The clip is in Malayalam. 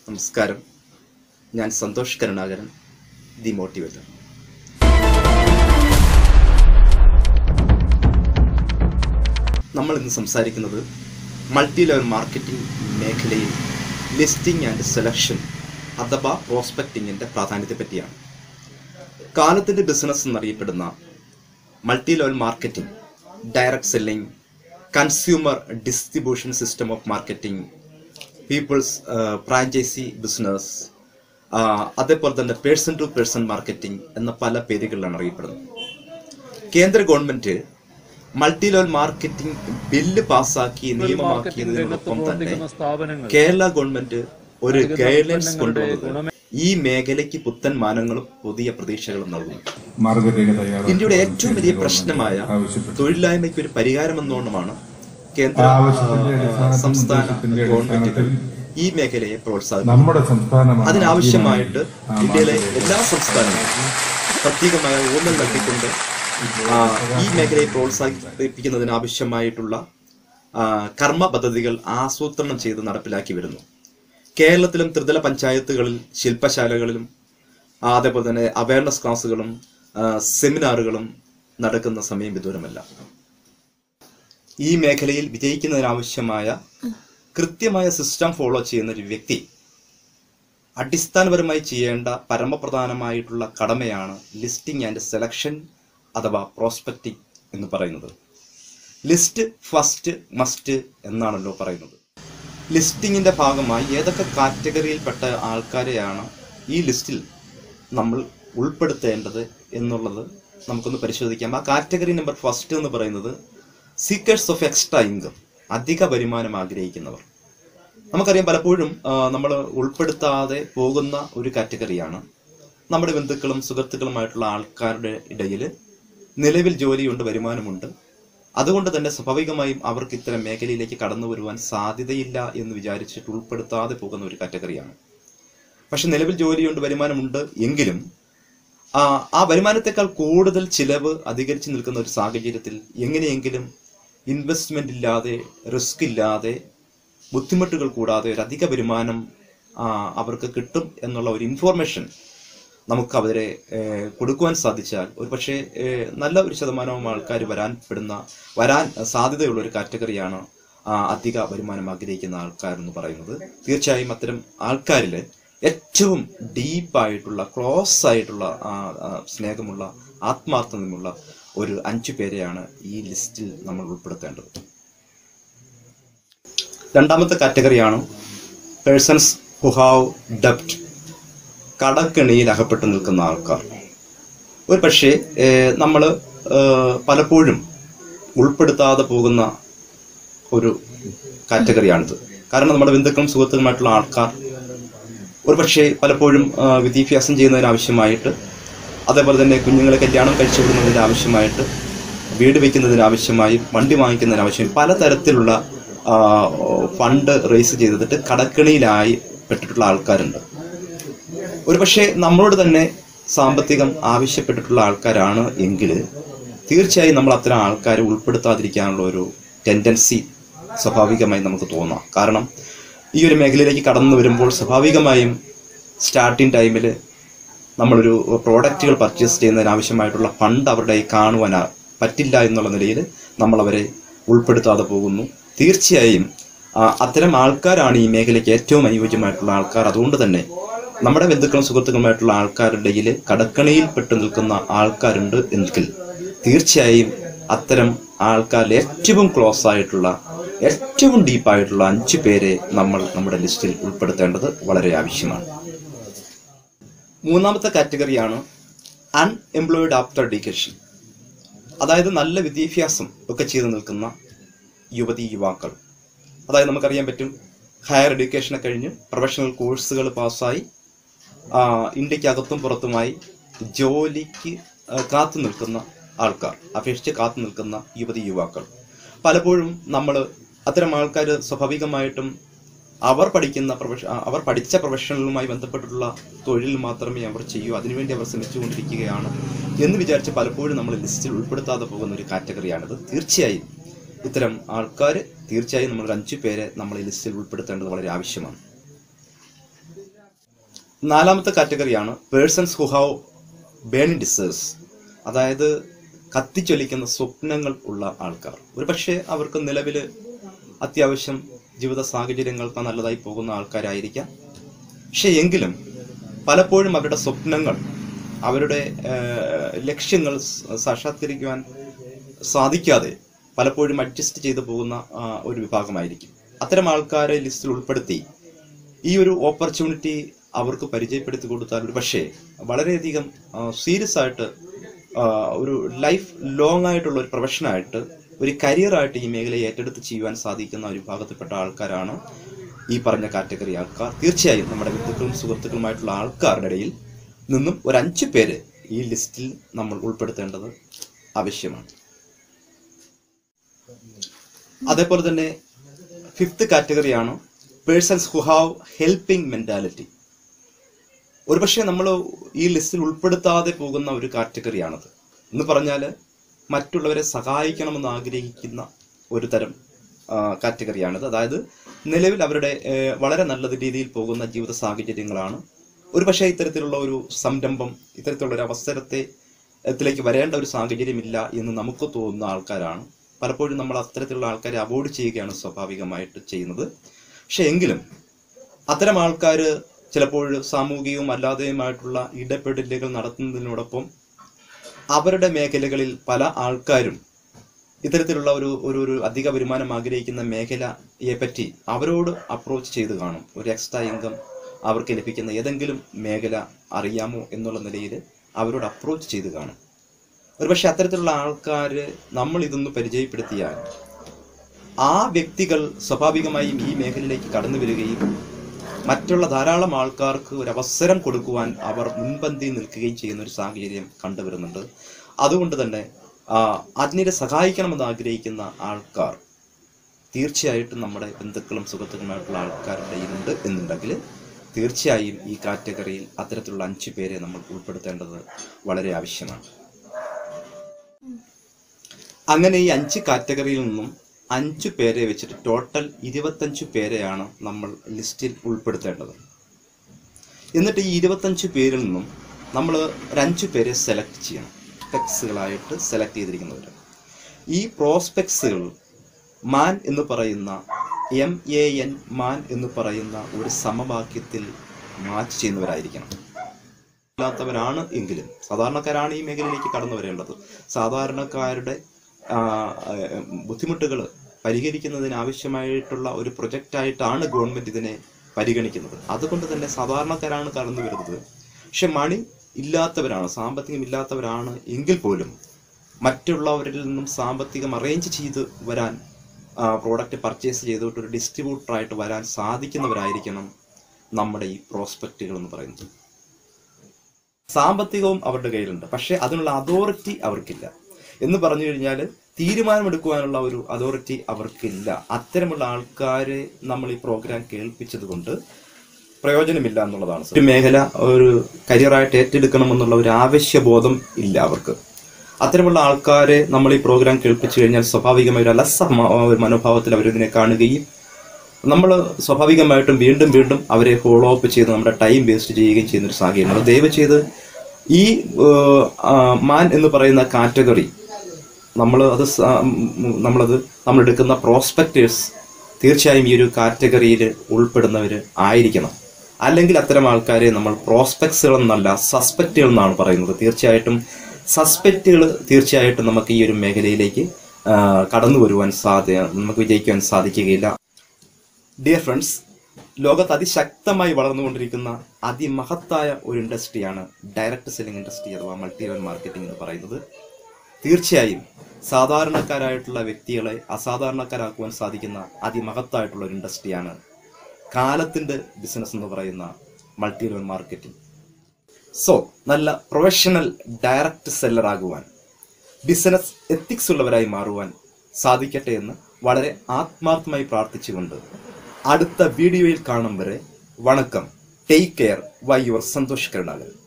നമസ്കാരം ഞാൻ സന്തോഷ് കരുണാകരൻ ദി മോട്ടിവേറ്റർ നമ്മൾ ഇന്ന് സംസാരിക്കുന്നത് മൾട്ടി ലെവൽ മാർക്കറ്റിംഗ് മേഖലയിൽ ലിസ്റ്റിംഗ് ആൻഡ് സെലക്ഷൻ അഥവാ പ്രോസ്പെക്ടിങ്ങിൻ്റെ പ്രാധാന്യത്തെ പറ്റിയാണ് കാലത്തിൻ്റെ ബിസിനസ് എന്നറിയപ്പെടുന്ന multi level marketing direct selling consumer distribution system of marketing peoples franchise business അതേപോലെ തന്നെ പേഴ്സൺ ടു പേഴ്സൺ മാർക്കറ്റിംഗ് എന്ന പല പേരുകളിലാണ് അറിയപ്പെടുന്നത് കേന്ദ്ര government multi level marketing bill പാസ്സാക്കി നിയമമാക്കിയതിനോടൊപ്പം തന്നെ സ്ഥാപനങ്ങൾ കേരള ഗവൺമെന്റ് ഒരു ഗൈഡ്ലൈൻസ് കൊണ്ടുവന്നത് ഈ മേഖലയ്ക്ക് പുത്തൻ മാനങ്ങളും പുതിയ പ്രതീക്ഷകളും നൽകുന്നു മാർഗരേഖ തയ്യാറാക്കി ഇന്ത്യയുടെ ഏറ്റവും വലിയ പ്രശ്നമായ ആവശ്യപ്പെട്ടു തൊഴിലില്ലായ്മയ്ക്ക് ഒരു പരിഹാരം എന്നോണമാണ് കേന്ദ്ര ആ ആവശ്യത്തിന്റെ ആ, അടിസ്ഥാനത്തിൽ സംസ്ഥാന നിർദ്ദേശത്തിന്റെ ഗവൺമെന്റുകൾ അടിസ്ഥാനത്തിൽ ഈ മേഖലയെ പ്രോത്സാഹിപ്പിക്കും നമ്മുടെ സംസ്ഥാനമാണ് അതിനാവശ്യമായിട്ട് ആ ഇന്ത്യയിലെ മാർഗരേഖ എല്ലാ സംസ്ഥാനങ്ങളും പ്രത്യേകമായ ഊന്നൽ നൽകിക്കൊണ്ട് ആ, ഈ മേഖലയെ പ്രോത്സാഹിപ്പിക്കുന്നതിന് ആവശ്യമായിട്ടുള്ള ആ, കർമ്മ പദ്ധതികൾ ആസൂത്രണം ചെയ്ത് നടപ്പിലാക്കി വരുന്നു കേരളത്തിലും ത്രിതല പഞ്ചായത്തുകളിൽ ശില്പശാലകളിലും ആ, അതേപോലെ തന്നെ അവയർനെസ് ക്ലാസ്സുകളും ആ, സെമിനാറുകളും നടക്കുന്ന സമയം വിദൂരമല്ല ഈ മേഖലയിൽ വിജയിക്കുന്നതിനാവശ്യമായ കൃത്യമായ സിസ്റ്റം ഫോളോ ചെയ്യുന്ന ഒരു വ്യക്തി അടിസ്ഥാനപരമായി ചെയ്യേണ്ട പരമപ്രധാനമായിട്ടുള്ള കടമയാണ് ലിസ്റ്റിംഗ് ആൻഡ് സെലക്ഷൻ അഥവാ പ്രോസ്പെക്റ്റിംഗ് എന്ന് പറയുന്നത് ലിസ്റ്റ് ഫസ്റ്റ് മസ്റ്റ് എന്നാണല്ലോ പറയുന്നത് ലിസ്റ്റിങ്ങിന്റെ ഭാഗമായി ഏതൊക്കെ കാറ്റഗറിയിൽപ്പെട്ട ആൾക്കാരെയാണ് ഈ ലിസ്റ്റിൽ നമ്മൾ ഉൾപ്പെടുത്തേണ്ടത് എന്നുള്ളത് നമുക്കൊന്ന് പരിശോധിക്കാം ആ കാറ്റഗറി നമ്പർ ഫസ്റ്റ് എന്ന് പറയുന്നത് സീക്കേഴ്സ് ഓഫ് എക്സ്ട്രാ ഇൻകം അധിക വരുമാനം ആഗ്രഹിക്കുന്നവർ നമുക്കറിയാം പലപ്പോഴും നമ്മൾ ഉൾപ്പെടുത്താതെ പോകുന്ന ഒരു കാറ്റഗറിയാണ് നമ്മുടെ ബന്ധുക്കളും സുഹൃത്തുക്കളുമായിട്ടുള്ള ആൾക്കാരുടെ ഇടയിൽ നിലവിൽ ജോലിയുണ്ട് വരുമാനമുണ്ട് അതുകൊണ്ട് തന്നെ സ്വാഭാവികമായും അവർക്ക് ഇത്തരം മേഖലയിലേക്ക് കടന്നു വരുവാൻ സാധ്യതയില്ല എന്ന് വിചാരിച്ചിട്ട് ഉൾപ്പെടുത്താതെ പോകുന്ന ഒരു കാറ്റഗറിയാണ് പക്ഷെ നിലവിൽ ജോലിയുണ്ട് വരുമാനമുണ്ട് എങ്കിലും ആ ആ വരുമാനത്തെക്കാൾ കൂടുതൽ ചിലവ് അധികരിച്ചു നിൽക്കുന്ന ഒരു സാഹചര്യത്തിൽ എങ്ങനെയെങ്കിലും ഇൻവെസ്റ്റ്മെന്റ് ഇല്ലാതെ റിസ്ക് ഇല്ലാതെ ബുദ്ധിമുട്ടുകൾ കൂടാതെ ഒരു അധിക വരുമാനം ആ, അവർക്ക് കിട്ടും എന്നുള്ള ഒരു ഇൻഫോർമേഷൻ നമുക്ക് അവരെ ഏഹ്, കൊടുക്കുവാൻ സാധിച്ചാൽ ഒരു പക്ഷേ ഏഹ്, നല്ല ഒരു ശതമാനവും ആൾക്കാർ വരാൻ പെടുന്ന വരാൻ സാധ്യതയുള്ള ഒരു കാറ്റഗറിയാണ് ആ, അധിക വരുമാനം ആഗ്രഹിക്കുന്ന ആൾക്കാർ എന്ന് പറയുന്നത് തീർച്ചയായും അത്തരം ആൾക്കാരിൽ ഏറ്റവും ഡീപ്പായിട്ടുള്ള ക്ലോസ് ആയിട്ടുള്ള ആ, ആ, സ്നേഹമുള്ള ആത്മാർത്ഥതമുള്ള ഒരു അഞ്ചു പേരെയാണ് ഈ ലിസ്റ്റിൽ നമ്മൾ ഉൾപ്പെടുത്തേണ്ടത് രണ്ടാമത്തെ കാറ്റഗറിയാണ് പേഴ്സൺസ് ഹു ഹാവ് ഡെപ്റ്റ് കടക്കെണിയിൽ അകപ്പെട്ടു നിൽക്കുന്ന ആൾക്കാർ ഒരു പക്ഷേ നമ്മൾ പലപ്പോഴും ഉൾപ്പെടുത്താതെ പോകുന്ന ഒരു കാറ്റഗറിയാണിത് കാരണം നമ്മുടെ ബന്ധുക്കളും സുഹൃത്തുക്കളുമായിട്ടുള്ള ആൾക്കാർ ഒരു പക്ഷേ പലപ്പോഴും ആ, വിദ്യാഭ്യാസം ചെയ്യുന്നതിന് ആവശ്യമായിട്ട് അതേപോലെ തന്നെ കുഞ്ഞുങ്ങളെ കല്യാണം കഴിച്ചു വിടുന്നതിന് ആവശ്യമായിട്ട് വീട് വയ്ക്കുന്നതിന് ആവശ്യമായി വണ്ടി വാങ്ങിക്കുന്നതിന് ആവശ്യമായി പലതരത്തിലുള്ള ആ, ഫണ്ട് റേസ് ചെയ്തിട്ട് കടക്കെണിയിലായി പെട്ടിട്ടുള്ള ആൾക്കാരുണ്ട് ഒരുപക്ഷെ നമ്മളോട് തന്നെ സാമ്പത്തികം ആവശ്യപ്പെട്ടിട്ടുള്ള ആൾക്കാരാണ് എങ്കിൽ തീർച്ചയായും നമ്മൾ അത്തരം ആൾക്കാരെ ഉൾപ്പെടുത്താതിരിക്കാനുള്ള ഒരു ടെൻഡൻസി സ്വാഭാവികമായി നമുക്ക് തോന്നാം കാരണം ഈ ഒരു മേഖലയിലേക്ക് കടന്നു വരുമ്പോൾ സ്വാഭാവികമായും സ്റ്റാർട്ടിങ് ടൈമിൽ നമ്മളൊരു പ്രോഡക്റ്റുകൾ പർച്ചേസ് ചെയ്യുന്നതിന് ആവശ്യമായിട്ടുള്ള ഫണ്ട് അവരുടെ കയ്യിൽ കാണുവാൻ പറ്റില്ല എന്നുള്ള നിലയിൽ നമ്മളവരെ ഉൾപ്പെടുത്താതെ പോകുന്നു തീർച്ചയായും ആ, അത്തരം ആൾക്കാരാണ് ഈ മേഖലയ്ക്ക് ഏറ്റവും അനുയോജ്യമായിട്ടുള്ള ആൾക്കാർ അതുകൊണ്ട് തന്നെ നമ്മുടെ ബന്ധുക്കളും സുഹൃത്തുക്കളുമായിട്ടുള്ള ആൾക്കാരുടെ ഇടയിൽ കടക്കണിയിൽ പെട്ടു നിൽക്കുന്ന ആൾക്കാരുണ്ട് എങ്കിൽ തീർച്ചയായും അത്തരം ആൾക്കാരിൽ ഏറ്റവും ക്ലോസ് ആയിട്ടുള്ള ഏറ്റവും ഡീപ്പായിട്ടുള്ള അഞ്ചു പേരെ നമ്മൾ നമ്മുടെ ലിസ്റ്റിൽ ഉൾപ്പെടുത്തേണ്ടത് വളരെ ആവശ്യമാണ് മൂന്നാമത്തെ കാറ്റഗറിയാണ് അൺഎംപ്ലോയിഡ് ആഫ്റ്റർ എഡ്യൂക്കേഷൻ അതായത് നല്ല വിദ്യാഭ്യാസം ഒക്കെ ചെയ്തു നിൽക്കുന്ന യുവതി യുവാക്കൾ അതായത് നമുക്കറിയാൻ പറ്റും ഹയർ എഡ്യൂക്കേഷനെ കഴിഞ്ഞ് പ്രൊഫഷണൽ കോഴ്സുകൾ പാസ്സായി ആ, ഇന്ത്യക്കകത്തും പുറത്തുമായി ജോലിക്ക് ആ, കാത്തു നിൽക്കുന്ന ആൾക്കാർ അപേക്ഷിച്ച് കാത്തു നിൽക്കുന്ന യുവതി യുവാക്കൾ പലപ്പോഴും നമ്മൾ അത്തരം ആൾക്കാർ സ്വാഭാവികമായിട്ടും അവർ പഠിക്കുന്ന പ്രൊഫഷ അവർ പഠിച്ച പ്രൊഫഷണലുമായി ബന്ധപ്പെട്ടിട്ടുള്ള തൊഴിൽ മാത്രമേ അവർ ചെയ്യൂ അതിനുവേണ്ടി അവർ ശ്രമിച്ചുകൊണ്ടിരിക്കുകയാണ് എന്ന് വിചാരിച്ച് പലപ്പോഴും നമ്മൾ ലിസ്റ്റിൽ ഉൾപ്പെടുത്താതെ പോകുന്ന ഒരു കാറ്റഗറിയാണിത് തീർച്ചയായും ഇത്തരം ആൾക്കാർ തീർച്ചയായും നമ്മൾ ഒരു അഞ്ചു പേരെ നമ്മൾ ഈ ലിസ്റ്റിൽ ഉൾപ്പെടുത്തേണ്ടത് വളരെ ആവശ്യമാണ് നാലാമത്തെ കാറ്റഗറിയാണ് persons who have burning desires അതായത് കത്തിച്ചൊലിക്കുന്ന സ്വപ്നങ്ങൾ ഉള്ള ആൾക്കാർ ഒരു പക്ഷേ അവർക്ക് നിലവിൽ അത്യാവശ്യം ജീവിത സാഹചര്യങ്ങൾക്ക് നല്ലതായി പോകുന്ന ആൾക്കാരായിരിക്കാം പക്ഷെ എങ്കിലും പലപ്പോഴും അവരുടെ സ്വപ്നങ്ങൾ അവരുടെ ഏഹ്, ലക്ഷ്യങ്ങൾ സ- സാക്ഷാത്കരിക്കുവാൻ സാധിക്കാതെ പലപ്പോഴും അഡ്ജസ്റ്റ് ചെയ്തു പോകുന്ന ആ, ഒരു വിഭാഗമായിരിക്കും അത്തരം ആൾക്കാരെ ലിസ്റ്റിൽ ഉൾപ്പെടുത്തി ഈ ഒരു ഓപ്പർച്യൂണിറ്റി അവർക്ക് പരിചയപ്പെടുത്തി കൊടുത്താൽ ഒരു പക്ഷേ വളരെയധികം സീരിയസ് ആയിട്ട് ആ, ഒരു ലൈഫ് ലോങ് ആയിട്ടുള്ള ഒരു പ്രൊഫഷനായിട്ട് ഒരു കരിയറായിട്ട് ഈ മേഖലയെ ഏറ്റെടുത്ത് ചെയ്യുവാൻ സാധിക്കുന്ന ഒരു വിഭാഗത്തിൽപ്പെട്ട ആൾക്കാരാണ് ഈ പറഞ്ഞ കാറ്റഗറി ആൾക്കാർ തീർച്ചയായും നമ്മുടെ ബന്ധുക്കളും സുഹൃത്തുക്കളുമായിട്ടുള്ള ആൾക്കാരുടെ ഇടയിൽ നിന്നും ഒരു അഞ്ച് പേര് ഈ ലിസ്റ്റിൽ നമ്മൾ ഉൾപ്പെടുത്തേണ്ടത് ആവശ്യമാണ് അതേപോലെ തന്നെ ഫിഫ്ത്ത് കാറ്റഗറിയാണ് persons who have helping mentality ഒരുപക്ഷെ നമ്മൾ ഈ ലിസ്റ്റിൽ ഉൾപ്പെടുത്താതെ പോകുന്ന ഒരു കാറ്റഗറിയാണത് എന്ന് പറഞ്ഞാൽ മറ്റുള്ളവരെ സഹായിക്കണമെന്ന് ആഗ്രഹിക്കുന്ന ഒരു തരം ആ, കാറ്റഗറിയാണിത് അതായത് നിലവിൽ അവരുടെ ഏഹ്, വളരെ നല്ല രീതിയിൽ പോകുന്ന ജീവിത സാഹചര്യങ്ങളാണ് ഒരുപക്ഷെ ഇത്തരത്തിലുള്ള ഒരു സംരംഭം ഇത്തരത്തിലുള്ള ഒരു അവസരത്തെ ത്തിലേക്ക് വരേണ്ട ഒരു സാഹചര്യമില്ല എന്ന് നമുക്ക് തോന്നുന്ന ആൾക്കാരാണ് പലപ്പോഴും നമ്മൾ അത്തരത്തിലുള്ള ആൾക്കാരെ അവോയ്ഡ് ചെയ്യുകയാണ് സ്വാഭാവികമായിട്ട് ചെയ്യുന്നത് പക്ഷെ എങ്കിലും അത്തരം ആൾക്കാർ ചിലപ്പോൾ സാമൂഹികവും അല്ലാതെയുമായിട്ടുള്ള ഇടപെടലുകൾ നടത്തുന്നതിനോടൊപ്പം അവരുടെ മേഖലകളിൽ പല ആൾക്കാരും ഇത്തരത്തിലുള്ള ഒരു ഒരു ഒരു അധിക വരുമാനം ആഗ്രഹിക്കുന്ന മേഖലയെ പറ്റി അവരോട് അപ്രോച്ച് ചെയ്ത് കാണും ഒരു എക്സ്ട്രാ ഇൻകം അവർക്ക് ലഭിക്കുന്ന ഏതെങ്കിലും മേഖല അറിയാമോ എന്നുള്ള നിലയിൽ അവരോട് അപ്രോച്ച് ചെയ്ത് കാണും ഒരുപക്ഷെ അത്തരത്തിലുള്ള ആൾക്കാർ നമ്മൾ ഇതൊന്ന് പരിചയപ്പെടുത്തിയാൽ ആ വ്യക്തികൾ സ്വാഭാവികമായും ഈ മേഖലയിലേക്ക് കടന്നു വരികയും മറ്റുള്ള ധാരാളം ആൾക്കാർക്ക് ഒരു അവസരം കൊടുക്കുവാൻ അവർ മുൻപന്തി നിൽക്കുകയും ചെയ്യുന്ന ഒരു സാഹചര്യം കണ്ടുവരുന്നുണ്ട് അതുകൊണ്ട് തന്നെ ആ, അഗ്നിയെ സഹായിക്കണമെന്ന് ആഗ്രഹിക്കുന്ന ആൾക്കാർ തീർച്ചയായിട്ടും നമ്മുടെ ബന്ധുക്കളും സുഹൃത്തുക്കളുമായിട്ടുള്ള ആൾക്കാരുടെ ഇടയിലുണ്ട് എന്നുണ്ടെങ്കിൽ തീർച്ചയായും ഈ കാറ്റഗറിയിൽ അത്തരത്തിലുള്ള അഞ്ച് പേരെ നമ്മൾ ഉൾപ്പെടുത്തേണ്ടത് വളരെ ആവശ്യമാണ് അങ്ങനെ ഈ അഞ്ച് കാറ്റഗറിയിൽ നിന്നും അഞ്ച് പേരെ വെച്ചിട്ട് ടോട്ടൽ ഇരുപത്തഞ്ച് പേരെയാണ് നമ്മൾ ലിസ്റ്റിൽ ഉൾപ്പെടുത്തേണ്ടത് എന്നിട്ട് ഈ ഇരുപത്തഞ്ച് പേരിൽ നിന്നും നമ്മൾ ഒരു അഞ്ച് പേരെ സെലക്ട് ചെയ്യണം സ്പെക്സുകളായിട്ട് സെലക്ട് ചെയ്തിരിക്കുന്നവർ ഈ പ്രോസ്പെക്സുകൾ മാൻ എന്ന് പറയുന്ന എം എ എൻ മാൻ എന്ന് പറയുന്ന ഒരു സമവാക്യത്തിൽ മാച്ച് ചെയ്യുന്നവരായിരിക്കണം ഇല്ലാത്തവരാണ് എങ്കിലും സാധാരണക്കാരാണ് ഈ മേഖലയിലേക്ക് കടന്നു വരേണ്ടത് സാധാരണക്കാരുടെ ബുദ്ധിമുട്ടുകൾ പരിഹരിക്കുന്നതിന് ആവശ്യമായിട്ടുള്ള ഒരു പ്രൊജക്റ്റായിട്ടാണ് ഗവൺമെന്റ് ഇതിനെ പരിഗണിക്കുന്നത് അതുകൊണ്ട് തന്നെ സാധാരണക്കാരാണ് കടന്നു വരുന്നത് പക്ഷെ മണി ഇല്ലാത്തവരാണ് സാമ്പത്തികം ഇല്ലാത്തവരാണ് എങ്കിൽ പോലും മറ്റുള്ളവരിൽ നിന്നും സാമ്പത്തികം അറേഞ്ച് ചെയ്ത് വരാൻ പ്രോഡക്റ്റ് പർച്ചേസ് ചെയ്തിട്ട് ഒരു ഡിസ്ട്രിബ്യൂട്ടറായിട്ട് വരാൻ സാധിക്കുന്നവരായിരിക്കണം നമ്മുടെ ഈ പ്രോസ്പെക്റ്റുകൾ എന്ന് പറയുന്നത് സാമ്പത്തികവും അവരുടെ കയ്യിലുണ്ട് പക്ഷെ അതിനുള്ള അതോറിറ്റി അവർക്കില്ല എന്ന് പറഞ്ഞു കഴിഞ്ഞാൽ തീരുമാനമെടുക്കുവാനുള്ള ഒരു അതോറിറ്റി അവർക്കില്ല അത്തരമുള്ള ആൾക്കാരെ നമ്മൾ ഈ പ്രോഗ്രാം കേൾപ്പിച്ചത് കൊണ്ട് പ്രയോജനമില്ല എന്നുള്ളതാണ് ഒരു മേഖല ഒരു കരിയറായിട്ട് ഏറ്റെടുക്കണമെന്നുള്ള ഒരു ആവശ്യബോധം ഇല്ല അവർക്ക് അത്തരമുള്ള ആൾക്കാരെ നമ്മൾ ഈ പ്രോഗ്രാം കേൾപ്പിച്ചു കഴിഞ്ഞാൽ സ്വാഭാവികമായ ഒരു അലസ മ- ഒരു മനോഭാവത്തിൽ അവരിതിനെ കാണുകയും നമ്മൾ സ്വാഭാവികമായിട്ടും വീണ്ടും വീണ്ടും അവരെ ഫോളോ അപ്പ് ചെയ്ത് നമ്മുടെ ടൈം വേസ്റ്റ് ചെയ്യുകയും ചെയ്യുന്ന ഒരു സാഹചര്യമാണ് അത് ദയവ് ചെയ്ത് ഈ ഏഹ്, ആ, മാൻ എന്ന് പറയുന്ന കാറ്റഗറി നമ്മൾ അത് സ- ഉം, നമ്മളത് നമ്മൾ എടുക്കുന്ന പ്രോസ്പെക്ടേഴ്സ് തീർച്ചയായും ഈ ഒരു കാറ്റഗറിയിൽ ഉൾപ്പെടുന്നവർ ആയിരിക്കണം അല്ലെങ്കിൽ അത്തരം ആൾക്കാരെ നമ്മൾ പ്രോസ്പെക്ട്സുകൾ എന്നല്ല സസ്പെക്റ്റുകൾ എന്നാണ് പറയുന്നത് തീർച്ചയായിട്ടും സസ്പെക്റ്റുകൾ തീർച്ചയായിട്ടും നമുക്ക് ഈ ഒരു മേഖലയിലേക്ക് ആ, കടന്നു വരുവാൻ സാധ്യ നമുക്ക് വിജയിക്കുവാൻ സാധിക്കുകയില്ല ഡിയർ ഫ്രണ്ട്സ് ലോകത്ത് അതിശക്തമായി വളർന്നുകൊണ്ടിരിക്കുന്ന അതിമഹത്തായ ഒരു ഇൻഡസ്ട്രിയാണ് ഡയറക്റ്റ് സെല്ലിംഗ് ഇൻഡസ്ട്രി അഥവാ മൾട്ടി ലെവൽ മാർക്കറ്റിംഗ് എന്ന് പറയുന്നത് തീർച്ചയായും സാധാരണക്കാരായിട്ടുള്ള വ്യക്തികളെ അസാധാരണക്കാരാക്കുവാൻ സാധിക്കുന്ന അതിമഹത്തായിട്ടുള്ള ഒരു ഇൻഡസ്ട്രിയാണ് കാലത്തിന്റെ ബിസിനസ് എന്ന് പറയുന്ന മൾട്ടി ലെവൽ മാർക്കറ്റിംഗ് സോ നല്ല പ്രൊഫഷണൽ ഡയറക്റ്റ് സെല്ലർ ആകുവാൻ ബിസിനസ് എത്തിക്സ് ഉള്ളവരായി മാറുവാൻ സാധിക്കട്ടെ എന്ന് വളരെ ആത്മാർത്ഥമായി പ്രാർത്ഥിച്ചുകൊണ്ട് അടുത്ത വീഡിയോയിൽ കാണും വരെ വണക്കം take care bye your Santhosh Karunakaran